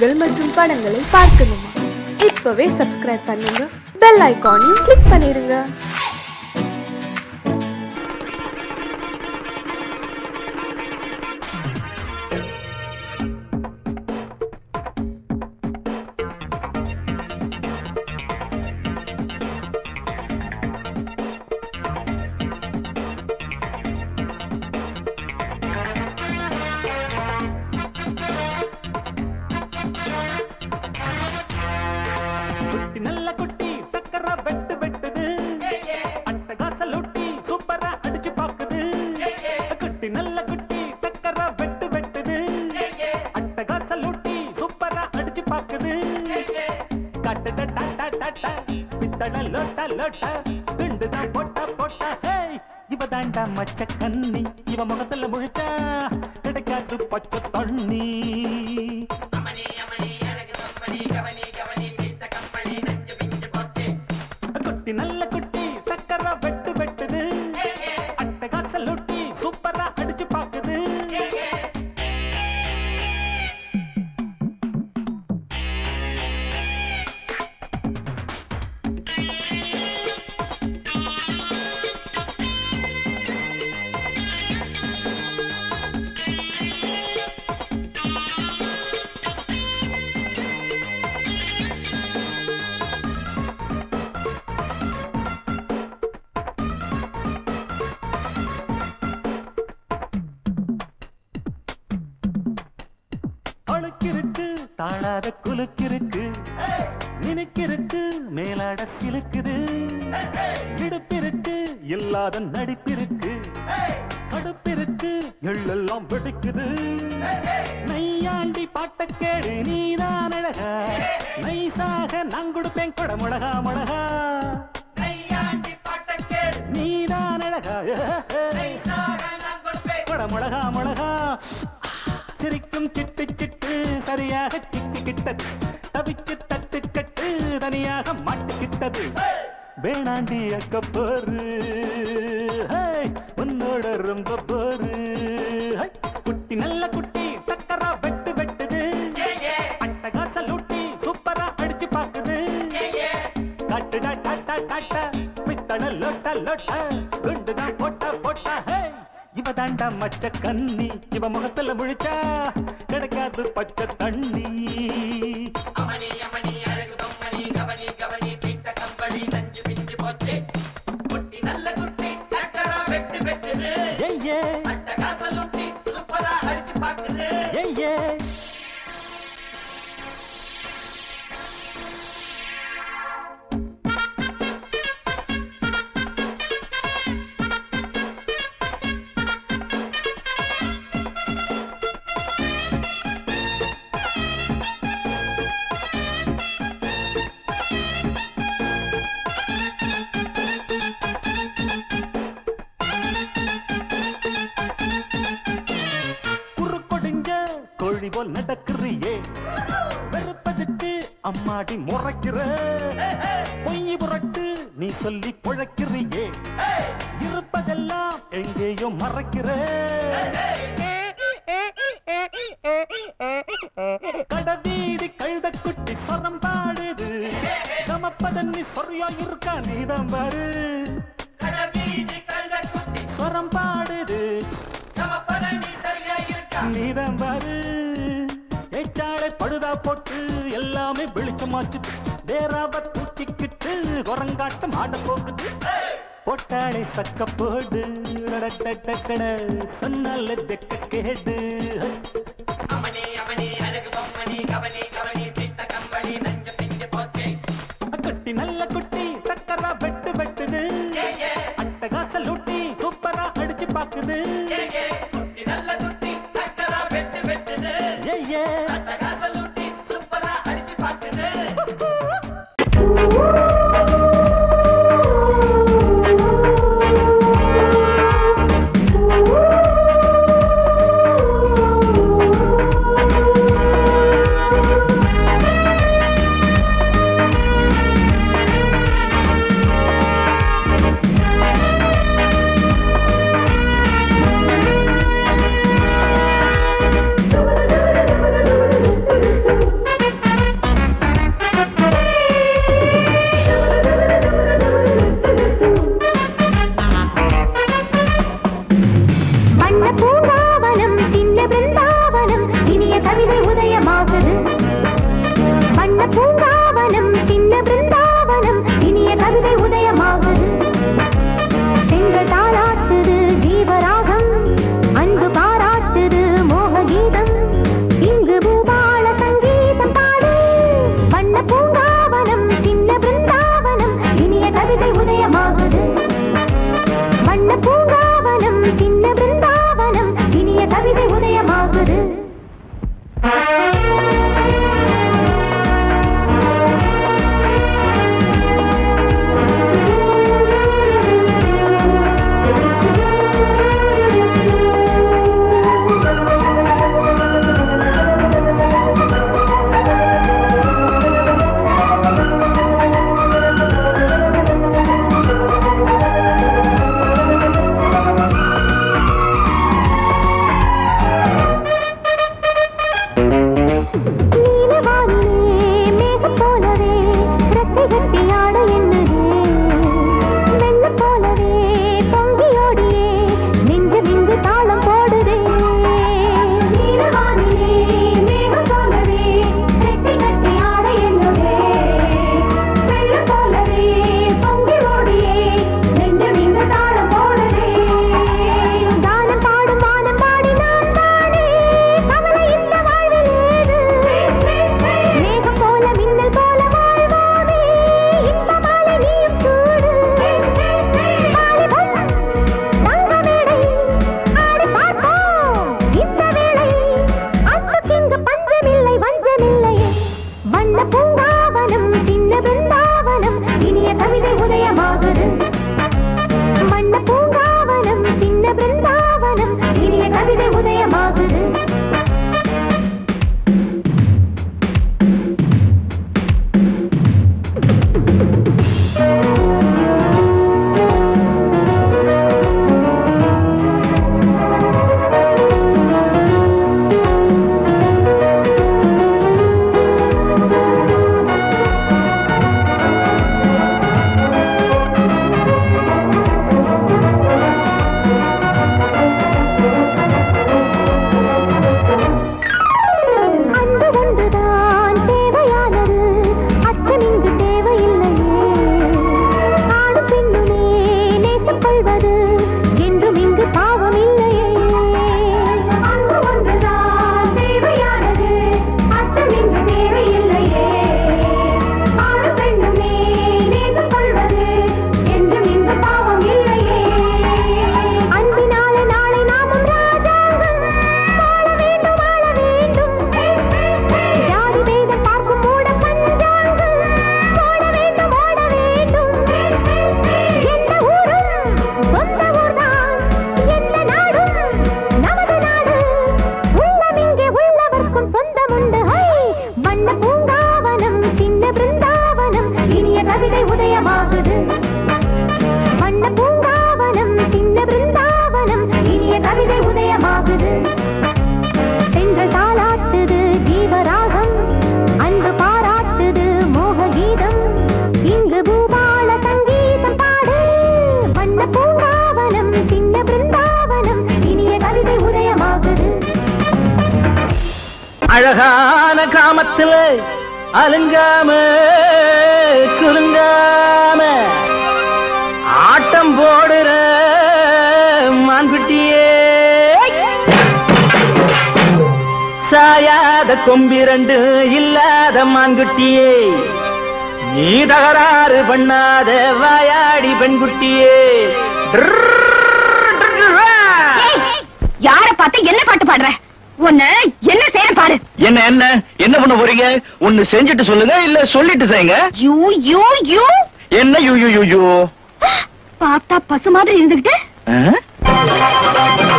நிகழ்ச்சிகள் மற்றும் படங்களை பார்க்கணுமா இப்பவே சப்ஸ்கிரைப் பண்ணுங்க பெல் ஐகானையும் கிளிக் பண்ணிருங்க குட்டி நல்ல குட்டி டக்கர வெட்டு வெட்டுது அட்டகாச லூட்டி சூப்பரா அடிச்சு பாக்குது குட்டி நல்ல குட்டி டக்கர வெட்டு வெட்டுது அட்டகாச லூட்டி சூப்பரா அடிச்சு பாக்குது கட்டட டாட்டா டாட்டா பித்தட லோட்டா லோட்டா குண்டுதான் போட்டா போட்டா ஹேய் இவ தாண்டா மச்ச கண்ணி இவ முகத்துல முழிச்சா கிடைக்காது பச்சை தண்ணி குட்டி நல்ல குட்டி டக்கர வெட்டு வெட்டுது அட்டகாச லூட்டி சூப்பரா அடிச்சு பாக்குது அழுக்கிருக்கு தாழாத குலுக்கிருக்கு நினைக்கிருக்கு மேலாட சிலுக்குது விடுப்பிருக்கு இல்லாத நடிப்பிருக்கு கடுப்பிருக்கு எள்ளெல்லாம் வெடிக்குது நையாண்டி பாட்ட கேடு நீதான் அழகா நைசாக நான் கொடுப்பேன் கொட முழகா முழகா நீதான் அழகா கொட முழகா முழகா சிரிக்கும் சிட்டு சிட்டு சரியாக சிக்கிக்கிட்டது தவிச்சு தட்டு கட்டு தனியாக மாட்டிக்கிட்டது வேணாண்டி அக்க போரு ஹேய், உன்னோட ரொம்ப போரு ஹை, குட்டி நல்ல குட்டி டக்கரா வெட்டு வெட்டுது அட்டகாச லூட்டி சூப்பரா அடிச்சு பாக்குது காட்டுடா டாட்டா டாட்டா பித்தள லோட்டா லோட்டா குண்டுதான் போட்டா போட்டா ஹே இவ தாண்டா மச்ச கண்ணி இவ முகத்துல முழிச்சா கிடைக்காது பச்சை தண்ணி ஏய் ஏ ஏய் ஏ குறுக்கொடுங்க கோழி போல் நடக்கிறியே வெறுப்பதுக்கு அம்மாடி முறைக்கிற பொய் புரட்டு நீ சொல்லி புழைக்கிறியே இருப்பதெல்லாம் எங்கேயோ மறைக்கிற கடவீதி கழுத குட்டி சொரம் பாடுது கமப்பதன்னி சொரியா இருக்கா நீதான் பாரு சொரம் பாடுது நீதான் பாரு ஏச்சாளை படுதா போட்டு எல்லாமே வெளிச்சமாச்சு தேராவ தூக்கிக்கிட்டு குரங்காட்டம் ஆட போகுது பொட்டாளை சக்க போடு டடடடடட, சொன்னால தெக்க கேடு குட்டி நல்ல குட்டி டக்கரா வெட்டு வெட்டுது அட்டகாச லூட்டி சூப்பரா அடிச்சு பாக்குது ஏய் ஏ வண்ண பூங்காவனம் சின்ன பிருந்தாவனம் இனிய கவிதை உதயமாகுது வண்ண பூங்காவனம் சின்ன பிருந்தாவனம் இனிய கவிதை உதயமாகுது அன்பு ஒன்றுதான் தேவையானது அச்சம் இங்கு தேவையில்லையே ஆணும் பெண்ணுமே நேசிக்கொள்வது என்றும் இங்கு பாவம் இல்லையே அன்பு ஒன்றுதான் தேவையானது அச்சம் இங்கு தேவையில்லையே ஆணும் பெண்ணுமே நேசிக்கொள்வது என்றும் இங்கு பாவம் இல்லையே அன்பினாலே நாளை நாமும் ராஜாங்கம் வாழ வேண்டும் வாழ வேண்டும் ஜாதி வேதம் பார்க்கும் மூட பஞ்சாங்கம் ஓட வேண்டும் ஓட வேண்டும் எந்த ஊரும் சொந்த ஊர்தான் எந்த நாடும் நமது நாடு உள்ளம் இங்கே உள்ளவர்க்கும் சொந்தம் உண்டு ஹை வண்ண பூங்காவனம் சின்ன பிருந்தாவனம் இனிய கவிதை உதயமாகுது வண்ண பூங்காவனம் சின்ன பிருந்தாவனம் இனிய கவிதை உதயமாகுது பெண்கள் தாளாட்டுது ஜீவராகம் அன்பு பாராட்டுது மோக கீதம் இங்கு பூபால சங்கீதம் பாடு வண்ண பூங்காவனம் சின்ன பிருந்தாவனம் இனிய கவிதை உதயமாகுது அழகான கிராமத்துல அலுங்காம குலுங்காம ஆட்டம் போடுற மான்குட்டியே சாயாத கொம்பிரண்டு இல்லாத மான்குட்டியே நீ தகராறு பண்ணாத வாயாடி பெண்குட்டியே யார பார்த்து என்ன பாட்டு பாடுற உன்ன என்ன செய்ய பாரு என்ன என்ன என்ன பண்ண போறீங்க ஒண்ணு செஞ்சுட்டு சொல்லுங்க இல்ல சொல்லிட்டு செய்யுங்க யூ யூ யூ என்ன யூ யூ யூ யூ பார்த்தா பசு மாதிரி இருந்துகிட்டு ஆ?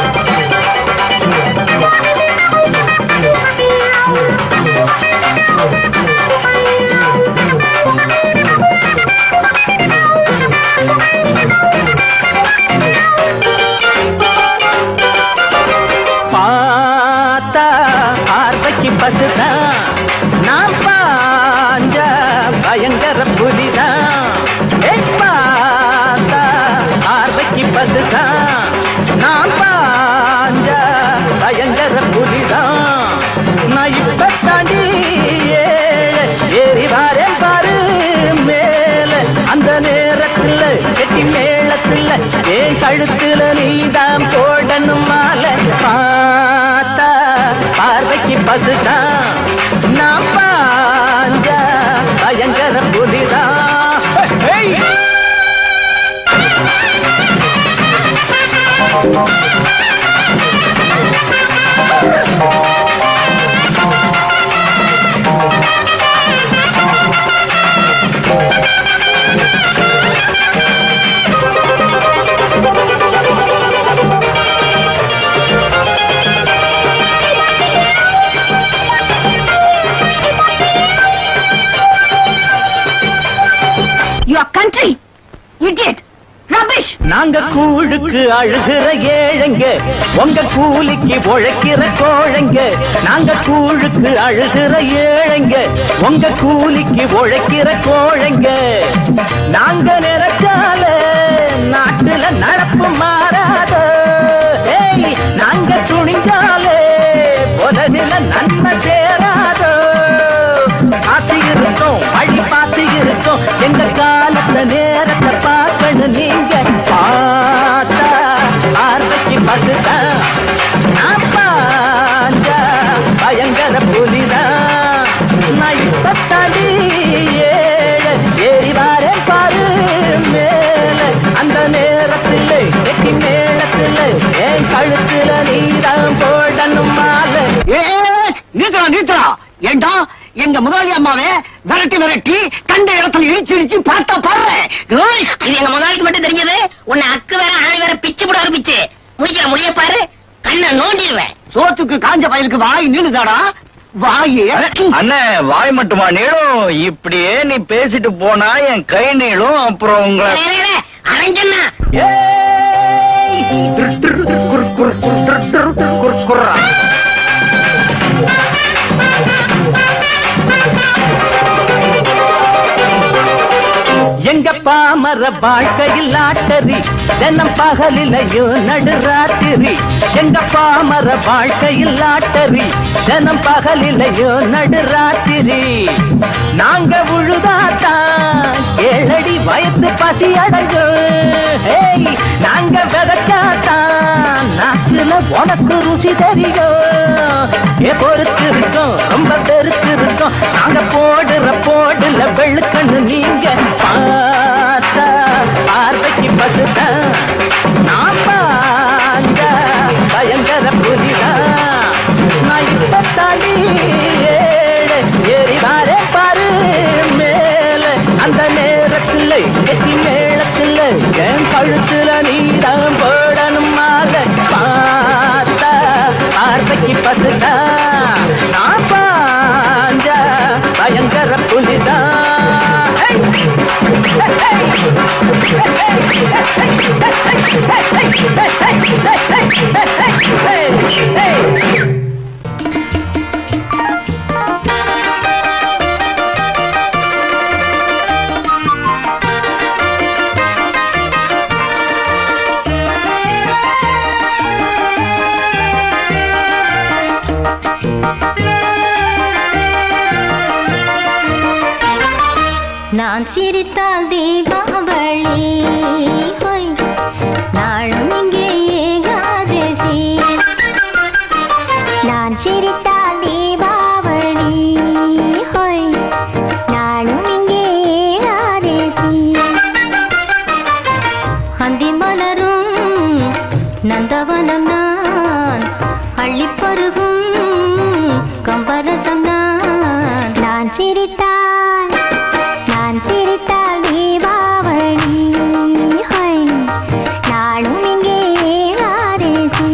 பார்த்தா பார்வைக்கு பசுதான் நான் பாஞ்ச பயங்கர புலிதான் ஏய், பார்த்தா பார்வைக்கு பசுதான் நான் பாஞ்ச பயங்கர புலிதான் நான் இப்ப தாண்டி ஏழை ஏறி வாரேன் பாரு மேல அந்த நேரத்துல கெட்டி மேளத்துல ஏன் கழுத்துல நீதான் போடணும் மாலை பார்த்தா பார்வைக்கு பசுதான் நான் பாஞ்ச பயங்கர புலிதான் hey, hey! Your country idiot rubbish நாங்க கூழுக்கு அழுகிற ஏழைங்க உங்க கூலிக்கு உழைக்கிற கோழைங்க நாங்க கூழுக்கு அழுகிற ஏழைங்க உங்க கூலிக்கு உழைக்கிற கோழைங்க நாங்க நினைச்சால நாட்டுல நடப்பு மாறாத ஏய், நாங்க துணிஞ்சாலே உலகில நன்மை சேராதோ பார்த்து இருக்கோம் வழி பார்த்து இருக்கோம் எங்க காலத்துல நேரத்தை பார்க்கணும் நீங்க பார்த்தா பார்வைக்கு பசுதான் நான் பாஞ்சா பயங்கர புலிதான் நான் இப்ப தாண்டி ஏழை ஏறி வாரேன் பாரு மேல அந்த நேரத்தில் கெட்டி மேளத்தில் என் கழுத்துல நீதான் போடணும் மாலை ஏ நீத்தரா நீத்தரா ஏண்டா எங்க முதலாளி அம்மாவை விரட்டி விரட்டி கண்ட இடத்துல இடிச்சு இடிச்சு பார்த்தா பாடுறேன் இது எங்க முதலாளிக்கு மட்டும் தெரிஞ்சது உன்னை அக்கு வேற ஆணி வேற பிச்சு போட ஆரம்பிச்சு முடிக்கிற முடிய பாரு கண்ணை நோண்டிடுவேன் சோத்துக்கு காஞ்ச பயலுக்கு வாய் நின்னுதாடா வாயே அண்ணே வாய் மட்டுமா நீளும் இப்படியே நீ பேசிட்டு போனா என் கை நீளும் அப்புறம் உங்க அரஞ்சண்ணா எங்க பாமர வாழ்க்கையில் ஆட்டரி தினம் பகலிலையோ நடுராத்திரி எங்க பாமர வாழ்க்கையில் ஆட்டரி தினம் பகலிலையோ நடுராத்திரி நாங்க உழுதாத்தான் ஏழடி வயத்து பசி அடைஞ்சோம் நாங்க விதைச்சாத்தான் நாக்குல உனக்கு ருசி தெரியும் ஏ பொறுத்து இருக்கோம் ரொம்ப பெருத்து இருக்கோம் நாங்க போடுற போடுல வெள்ளுக்கண்ணு நீங்க பார்த்தா பார்வைக்கு பசுதான் நான் பாங்க பயங்கர புலிதான் நான் இப்ப தாண்டி ஏழு ஏறி வாரே பாரு மேல அந்த நேரத்துல கெட்டி மேளத்துல என் கழுத்துல நீதான் போடணும் மாலை பார்த்தா பார்வைக்கு பசுதா நான் பாஞ்ச பயங்கர புலிதான் நான் சிரித்தால் தீபாவளி ஹொய் நாளும் இங்கே ஏகாதசி நான் சிரித்தால் தீபாவளி ஹொய் நாளும் இங்கே ஏகாதசி அந்தி மலரும் நந்தவனம் நான் அள்ளிப் பருகும் கம்பரசம் நான் நான் சிரித்தால் நான் சிரித்தால் தீபாவளி ஹொய் நாளும் இங்கே வாரேசி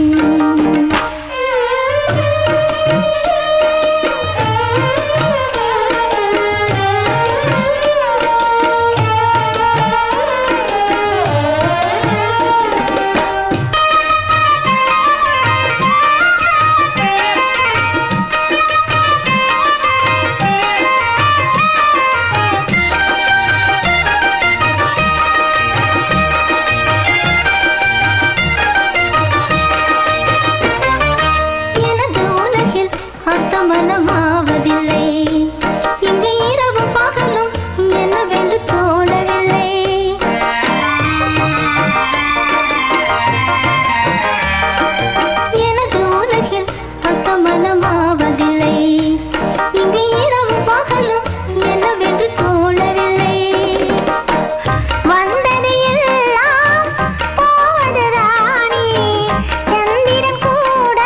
எனது உலகில் அஸ்தமனமாவதில்லை இங்கு இரவும் பகலும் என்னவென்று தோணவில்லை எனது உலகில் அஸ்தமனமாவதில்லை இங்கு இரவும் பகலும் என்னவென்று தோணவில்லை வந்தது எல்லாம் போவதுதானே சந்திரன் கூட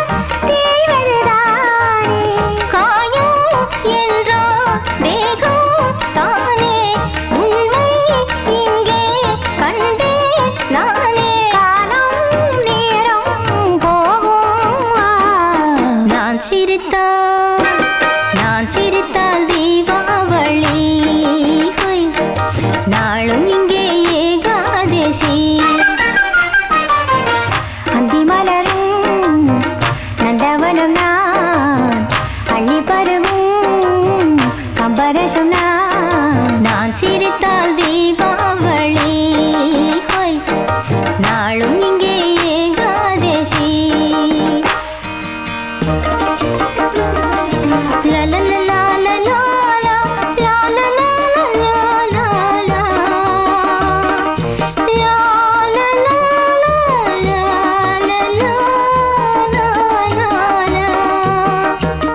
தேய்வதுதானே காயம் என்றோ தேகம் தானே உண்மை இங்கே கண்டே நானே காலம் நேரம் போகும் நான் சிரித்தால் நான் சிரித்தால் தீபாவளி ஹொய் நாளும் இங்கே ஏகாதசி அந்தி மலரும் நந்தவனம் நான் அள்ளி பருவும் கம்பரசம் நான் நான் சிரித்தால் தீபாவளி ஹொய் நாளும் இங்கே Ekadashi La la la la la la la la la la la la la la La la la la la la la la la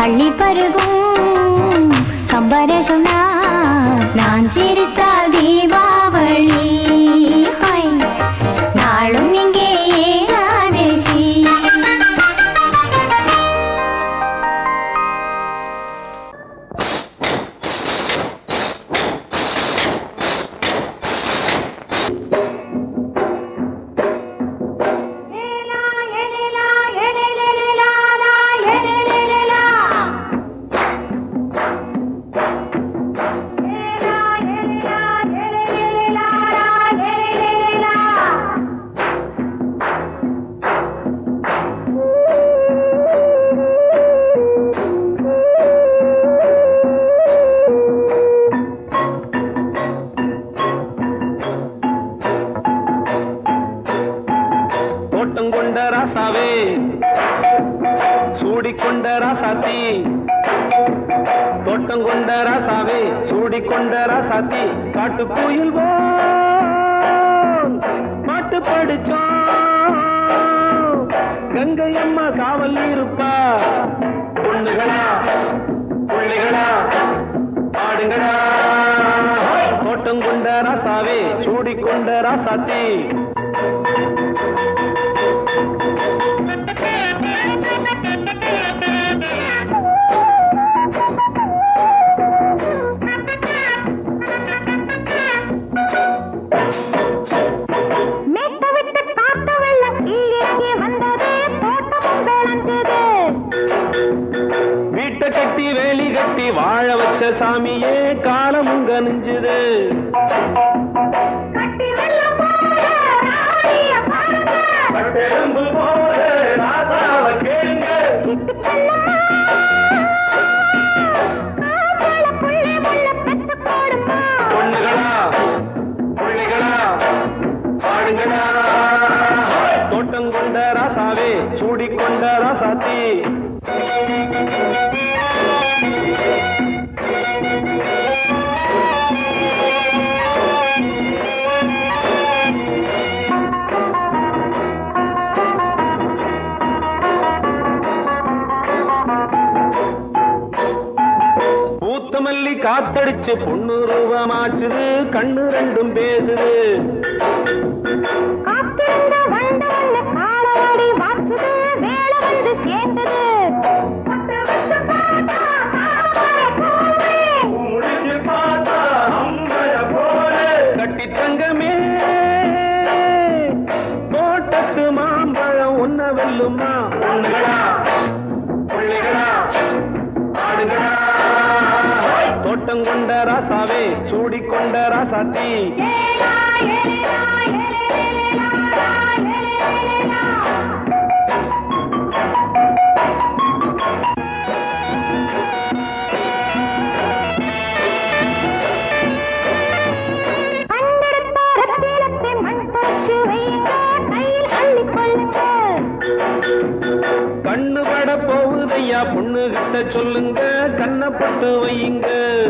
அள்ளி பருகும் கம்பர சொன்னா நான் சிரித்தால் தீபாவளி ஹாய். நாளும் இங்கே ஏகாதசி தோட்டம் கொண்ட ராசாவே சூடிக்கொண்ட ராசாத்தி தோட்டம் கொண்ட ராசாவே சூடிக்கொண்ட ராசாத்தி காட்டு கோயில் பாட்டு படிச்சோம் கங்கை அம்மா காவல் இருப்பா பொண்ணுகளா பிள்ளைகளா ஆடுங்களா தோட்டம் கொண்ட ராசாவே சூடிக்கொண்ட ராசாத்தி மேட்ட விட்டு காத்த வெள்ளம் கீழிறங்கி வந்தது தோட்டமும் விளைஞ்சது வீட்டை கட்டி வேலி கட்டி வாழ வச்ச சாமியே காலமும் கனிஞ்சுது கட்டி வெள்ளம் போல ராணிய பாருங்க பட்டெலும்பு போல ராசாவ கேளுங்க சிட்டு செல்லம்மா காப்பால புள்ளி முள்ள பெத்து போடுமா பொண்ணுகளா பிள்ளைகளா பாடுங்களா தோட்டம் கொண்ட ராசாவே சூடிக்கொண்ட ராசாத்தி பூத்த மல்லி காத்தடிச்சு பொண்ணு ரூபமாச்சுது கண்ணு ரெண்டும் பேசுது காத்திருந்த வண்டு வந்து காலவாடி வாச்சுது வேலை வந்து சேர்ந்தது பத்து வருஷம் பார்த்தா காப்பால போவே முடிச்சு பார்த்தா அம்பல போல கட்டி தங்கமே தோட்டத்து மாம்பழம் ஒன்ன வெல்லுமா பொண்ணுகளா பிள்ளைகளா ஆடுகளா தோட்டம் கொண்ட ராசாவே சூடிக்கொண்ட ராசாத்தி ஏலா ஏலா ஏலேலா ஏலேலா கண்டெடுத்த ரத்தினத்தை மண் தொடச்சு வையுங்க கையில் அள்ளிக் கொள்ளுங்க கண்ணு பட போகுதையா பொண்ணு கிட்ட சொல்லுங்க கண்ணப்பட்டு வையுங்க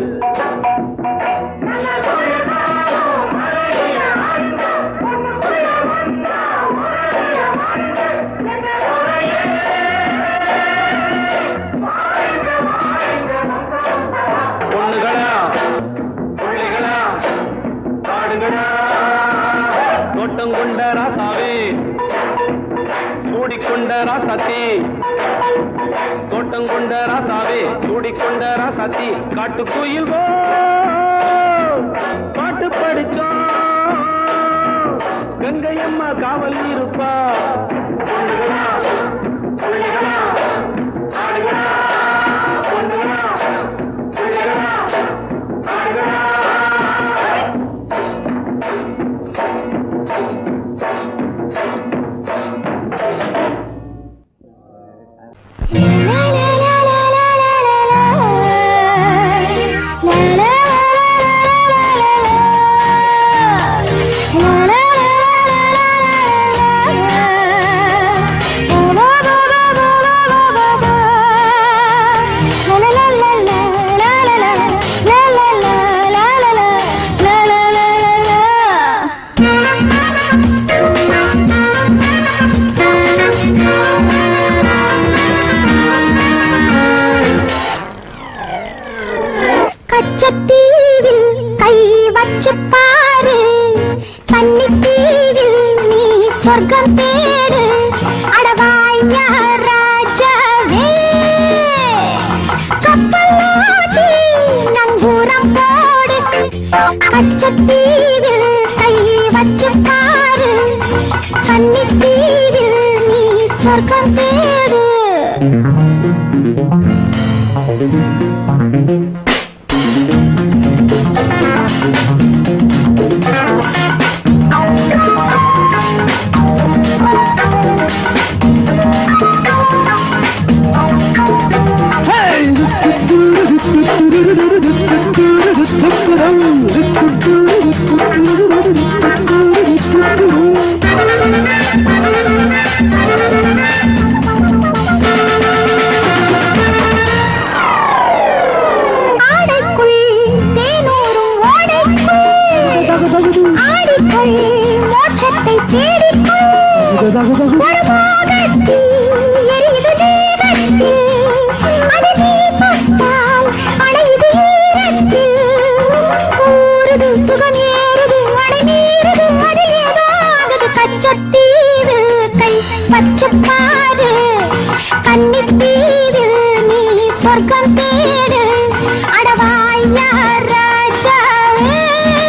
பொண்ணுகளா பிள்ளைகளா பாடுங்களா தோட்டம் கொண்ட ராசாவே சூடிக்கொண்ட ராசாத்தி தோட்டம் கொண்ட ராசாவே சூடிக்கொண்ட ராசாத்தி காட்டு குயில் பாட்டு படிச்சோம் கங்கை அம்மா காவல் இருப்பா பொண்ணுகளா பிள்ளைகளா ஆடுகளா பொண்ணுகளா பிள்ளைகளா ஆடுகளா la la la la la la la சொர்க்கம் தேடு அடவாயா ராஜாவே கப்பலோட்டி நங்கூரம் போடு கச்சத்தீவில் கை வச்சு பாரு கன்னித்தீவில் நீ சொர்க்கம் தேடு ஆடைக்குள் தேனூரும் ஓடைக்குள் ஆடிக்குள் மோட்சத்தை தேடிக்குள் ஒரு மோகத்தில் எரியுது தேகத்தில் அது நீ தொட்டால் அணையுது ஈரத்தில் ஊறுது சுகம் ஏறுது அணை மீறுது அது ஏதோ ஆகுது கச்சத்தீவு கை பச்சை பாரு கன்னித்தீவில் நீ சொர்க்கம் தேடு அடவாயா ராஜாவே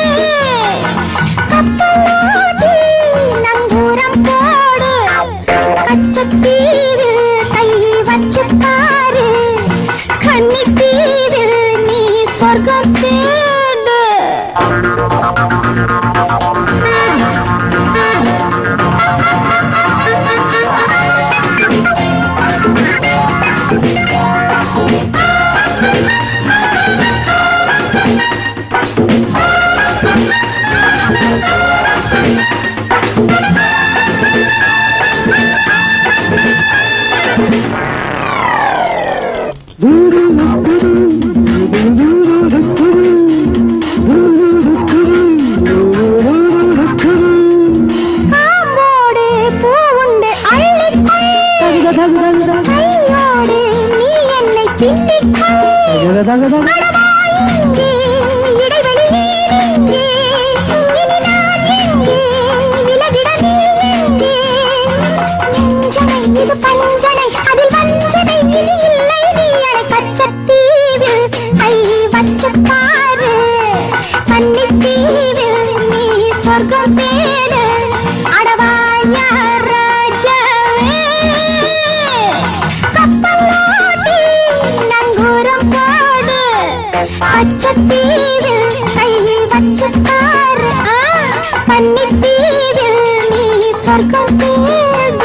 கப்பலோட்டி நங்கூரம் போடு கச்சத்தீவில் கை வச்சு பாரு கன்னித்தீவில் நீ சொர்க்கம் தேடு காம்போடு பூவுண்டு அள்ளிக்கொள் கையோடு நீ என்னை பின்னிக்கொள் அடவா இங்கே, இடைவெளி நீரெங்கே? இனி நான் எங்கே? விலகிட நீ எங்கே? நெஞ்சனை இது பஞ்சனை, அதில் வஞ்சனை இனி இல்லை நீ அடை கச்சத்தீவில் கை வச்சு பாரு கன்னித்தீவில் நீ சொர்க்கம் தேடு அடவாயா ராஜாவே கப்பலோட்டி நங்கூரம் போடு பச்சத்தீவில் கை வச்சு பாரு ஆ, கன்னித்தீவில் நீ சொர்க்கம் தேடு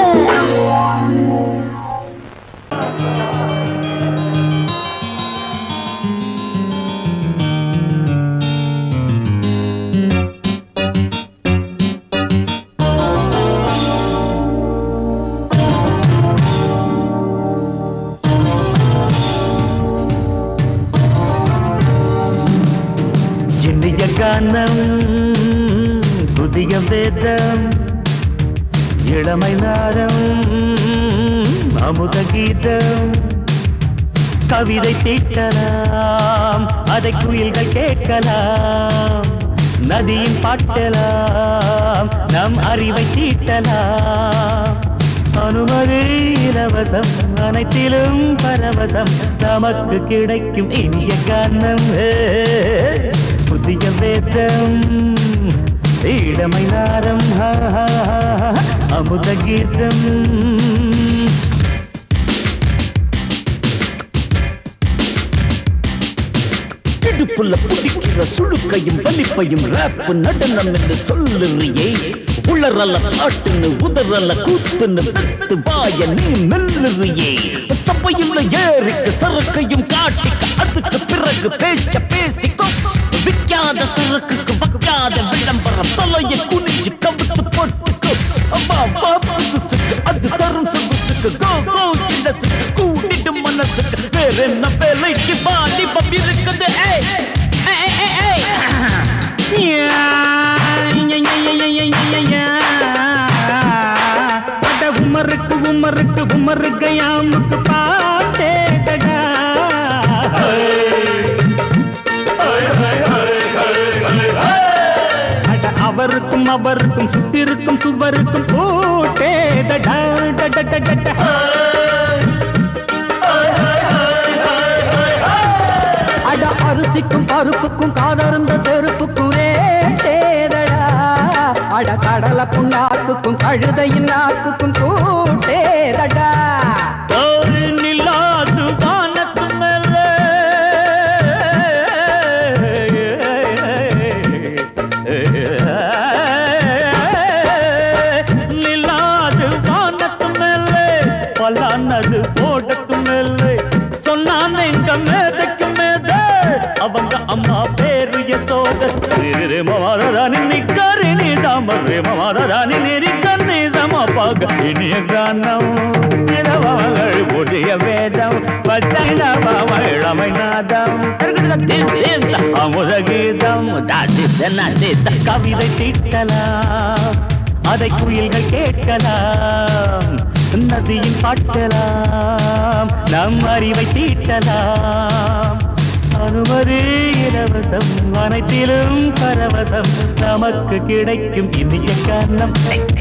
இனிய கானம் புதிய வேதம் இளமை நாரம் அமுத கீதம் கவிதை தீட்டலாம் அதை குயில்கள் கேட்கலாம் நதியின் பாட்டலாம் நம் அறிவை தீட்டலாம் அனுமதி இலவசம் அனைத்திலும் பரவசம் நமக்கு கிடைக்கும் இனிய காரணம் புதிய வேதம் இளமை நாரம் ஹா, ஹா, ஹா, அமுத கீதம் இடுப்புல புடிக்கிற சுழுக்கையும் வலிப்பையும் ரேப் நடனம் என்று சொல்லுறியே உளறல பாட்டுன்னு உதறல கூத்துன்னு வெத்து வாய நீ மெல்லுறியே சபையுள்ள ஏறிக்கு சரக்கையும் காட்டிக்க அதுக்கு பிறகு பேச்ச பேசிக்கோ விக்காத சரக்குக்கு வைக்காத விளம்பரம் தலைய குனிஞ்சு கவிட்டு போட்டுக்கோ அம்மா பாப்புக்கு அது தரும் சொகுசுக்கு கோ கோ இண்டசுக்கு கூட்டிட்டு மனசுக்கு வேற என்ன வேலைக்கு வாலிபம் இருக்குது ஏய் ஏய் ஏய் ஏய் யா, யா, யா, யா, யா, யா, யா, யா. அட உமருக்கு உமருக்கு உமருக்கு யாமுக்கு பாட்டேடா அட அவ அவருக்கும் அவருக்கும் சுத்திருக்கும் சுவருக்கும் போட்டேதடா அட அரிசிக்கும் பருப்புக்கும் காதருந்த செருப்புக்கும் ரேட்டேதடா அட கடலை புண்ணாக்குக்கும் கழுதையின் நாக்குக்கும் கூட்டேதடா ஒரு நிலாது வானத்து மேலே நிலாது வானத்து மேலே பலானது போடத்து மேலே சொன்னான் எங்க மேதைக்கு மேத அவங்க அம்மா பேரு யசோத மாரதானி நிக்கரி நீ தாமரே மாரதானி நெறி கண்ணி சமப்பாக இனிய கானம் இளவங்கள் புதிய வேதம் பச்சைளமை நாதம் அமுத கீதம் கவிதை தீட்டலாம் அதை குயில்கள் கேட்கலாம் நதியின் பாட்டலாம் நம் அறிவை தீட்டலாம் அனுமதி இலவசம் அனைத்திலும் பரவசம் நமக்கு கிடைக்கும் இனிய காரணம்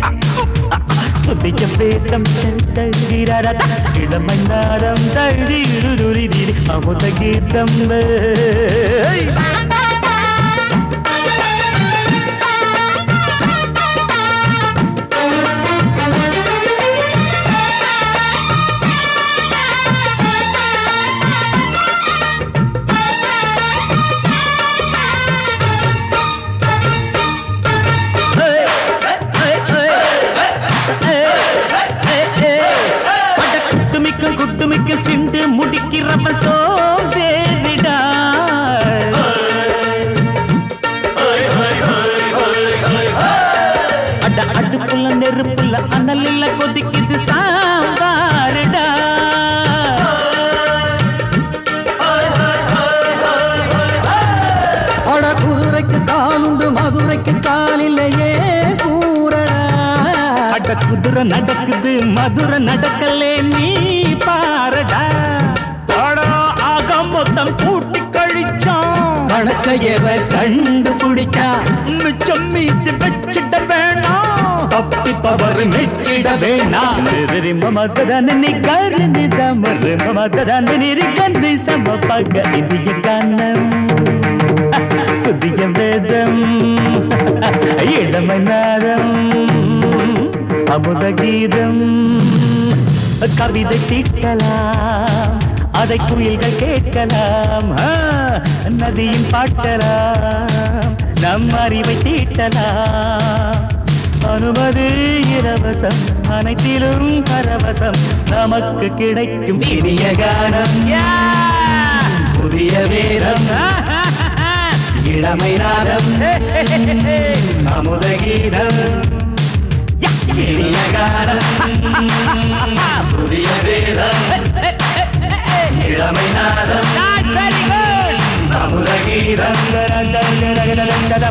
புதிய பேதம் இளமன்னாரம் தழுதி அமுத கீதம் குட்டுமிக்க குட்டுமிக்க சிண்டு முடிக்கிறப்ப சோம்பேறிடா அட அடுப்புல நெருப்புல அனல் இல்ல கொதிக்குது சாம்பாருடா அட குதிரைக்கு காலுண்டு மதுரைக்கு காலில்லையே கூறடா அட குதிரை நடக்குது மதுரை நடக்கலே நீ பாரடா அட ஆக மொத்தம் கூட்டி கழிச்சான் கணக்க எவ கண்டுபிடிச்சா மிச்சம் மீதி வச்சிட வேணாம் தப்பி தவறு மெச்சிட வேணாம் ரிரி மமதன நீ கருணி தமரு மமதன நீரி கண்ணி சமபக இந்திய கானம் புதிய வேதம் இளமை நாதம் அமுத கீதம் கவிதை தீட்டலாம் அதை குயில்கள் கேட்கலாம் ஆ, நதியின் பாட்டலாம் நம் அறிவை தீட்டலாம் அனுமதி இலவசம் அனைத்திலும் பரவசம் நமக்கு கிடைக்கும் இனிய கானம் புதிய வேதம் இளமை நாதம் அமுத கீதம் இனிய காலம் புதிய வேதம் இளமை நாதம் அமுத கீதம்